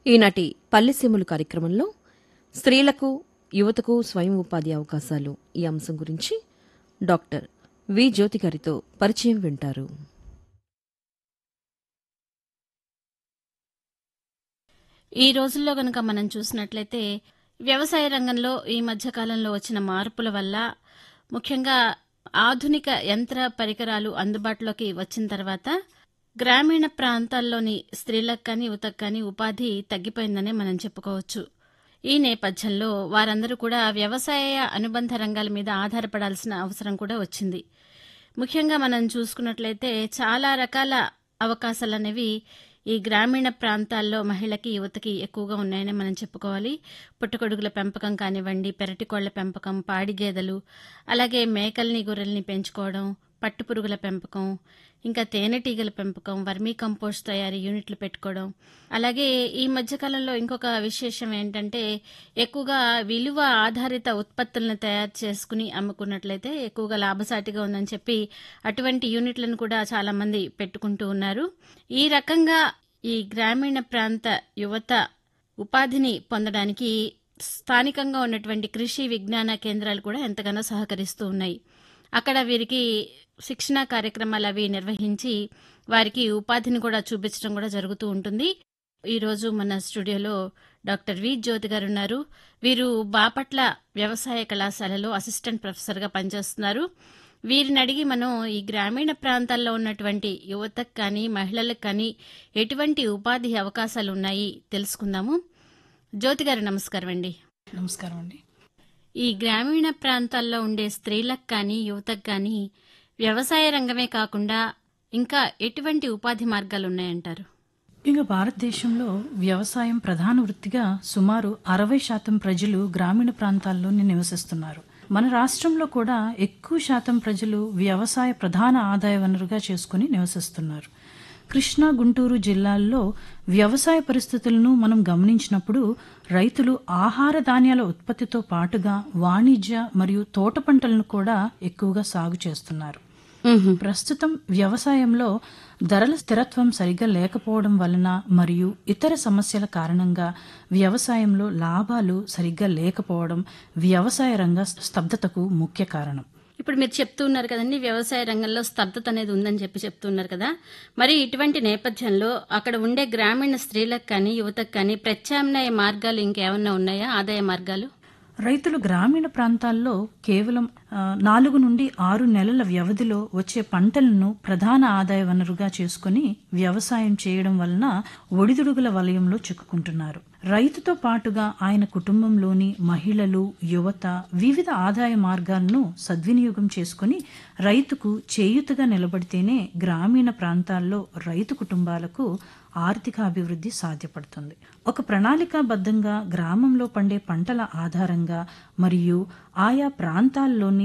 ఈనాటి పల్లెసీములు కార్యక్రమంలో స్త్రీలకు యువతకు స్వయం ఉపాధి అవకాశాలు ఈ అంశం గురించి డాక్టర్ వి జ్యోతి గారితో పరిచయం వింటారు ఈ రోజుల్లో గనక మనం చూసినట్లయితే వ్యవసాయ రంగంలో ఈ మధ్య కాలంలో వచ్చిన మార్పుల వల్ల ముఖ్యంగా ఆధునిక యంత్ర పరికరాలు అందుబాటులోకి వచ్చిన తర్వాత గ్రామీణ ప్రాంతాల్లోని స్త్రీలకు కానీ యువతకు కానీ ఉపాధి తగ్గిపోయిందనే మనం చెప్పుకోవచ్చు ఈ నేపథ్యంలో వారందరూ కూడా వ్యవసాయ అనుబంధ రంగాల మీద ఆధారపడాల్సిన అవసరం కూడా వచ్చింది ముఖ్యంగా మనం చూసుకున్నట్లయితే చాలా రకాల అవకాశాలు అనేవి ఈ గ్రామీణ ప్రాంతాల్లో మహిళకి యువతకి ఎక్కువగా ఉన్నాయని మనం చెప్పుకోవాలి పుట్టగొడుగుల పెంపకం కానివ్వండి పెరటికోళ్ల పెంపకం పాడి గేదెలు అలాగే మేకల్ని గొర్రెల్ని పెంచుకోవడం పట్టుపురుగుల పెంపకం ఇంకా తేనెటీగల పెంపకం వర్మీ కంపోస్ట్ తయారీ యూనిట్లు పెట్టుకోవడం అలాగే ఈ మధ్యకాలంలో ఇంకొక విశేషం ఏంటంటే ఎక్కువగా విలువ ఆధారిత ఉత్పత్తులను తయారు చేసుకుని అమ్ముకున్నట్లయితే ఎక్కువగా లాభసాటిగా ఉందని చెప్పి అటువంటి యూనిట్లను కూడా చాలా మంది పెట్టుకుంటూ ఉన్నారు ఈ రకంగా ఈ గ్రామీణ ప్రాంత యువత ఉపాధిని పొందడానికి స్థానికంగా ఉన్నటువంటి కృషి విజ్ఞాన కేంద్రాలు కూడా ఎంతగానో సహకరిస్తూ ఉన్నాయి అక్కడ వీరికి శిక్షణా కార్యక్రమాలు అవి నిర్వహించి వారికి ఉపాధిని కూడా చూపించడం కూడా జరుగుతూ ఉంటుంది ఈరోజు మన స్టూడియోలో డాక్టర్ వి జ్యోతి గారు ఉన్నారు వీరు బాపట్ల వ్యవసాయ కళాశాలలో అసిస్టెంట్ ప్రొఫెసర్గా పనిచేస్తున్నారు వీరిని అడిగి మనం ఈ గ్రామీణ ప్రాంతాల్లో ఉన్నటువంటి యువతకు కానీ మహిళలకు కానీ ఎటువంటి ఉపాధి అవకాశాలు ఉన్నాయి తెలుసుకుందాము జ్యోతి గారు నమస్కారం అండి నమస్కారం అండి ఈ గ్రామీణ ప్రాంతాల్లో ఉండే స్త్రీలకు కానీ యువతకు కానీ వ్యవసాయ రంగమే కాకుండా ఇంకా ఎటువంటి ఉపాధి మార్గాలు ఉన్నాయంటారు ఇక భారతదేశంలో వ్యవసాయం ప్రధాన వృత్తిగా సుమారు అరవై శాతం ప్రజలు గ్రామీణ ప్రాంతాల్లోనే నివసిస్తున్నారు మన రాష్ట్రంలో కూడా ఎక్కువ శాతం ప్రజలు వ్యవసాయ ప్రధాన ఆదాయ వనరుగా చేసుకుని నివసిస్తున్నారు కృష్ణా గుంటూరు జిల్లాల్లో వ్యవసాయ పరిస్థితులను మనం గమనించినప్పుడు రైతులు ఆహార ధాన్యాల ఉత్పత్తితో పాటుగా వాణిజ్య మరియు తోట పంటలను కూడా ఎక్కువగా సాగు చేస్తున్నారు ప్రస్తుతం వ్యవసాయంలో ధరల స్థిరత్వం సరిగా లేకపోవడం వలన మరియు ఇతర సమస్యల కారణంగా వ్యవసాయంలో లాభాలు సరిగ్గా లేకపోవడం వ్యవసాయ రంగ స్తబ్దతకు ముఖ్య కారణం ఇప్పుడు మీరు చెప్తున్నారు కదండి వ్యవసాయ రంగంలో స్తబ్దత అనేది ఉందని చెప్పి చెప్తున్నారు కదా మరి ఇటువంటి నేపథ్యంలో అక్కడ ఉండే గ్రామీణ స్త్రీలకు కానీ యువతకు కానీ ప్రత్యామ్నాయ మార్గాలు ఇంకేమన్నా ఉన్నాయా ఆదాయ మార్గాలు రైతులు గ్రామీణ ప్రాంతాల్లో కేవలం ఆ, నాలుగు నుండి ఆరు నెలల వ్యవధిలో వచ్చే పంటలను ప్రధాన ఆదాయ వనరుగా చేసుకుని వ్యవసాయం చేయడం వలన ఒడిదుడుగుల వలయంలో చిక్కుకుంటున్నారు రైతుతో పాటుగా ఆయన కుటుంబంలోని మహిళలు యువత వివిధ ఆదాయ మార్గాలను సద్వినియోగం చేసుకుని రైతుకు చేయుతగా నిలబడితేనే గ్రామీణ ప్రాంతాల్లో రైతు కుటుంబాలకు ఆర్థిక అభివృద్ధి సాధ్యపడుతుంది ఒక ప్రణాళికాబద్ధంగా గ్రామంలో పండే పంటల ఆధారంగా మరియు ఆయా ప్రాంతాల్లోని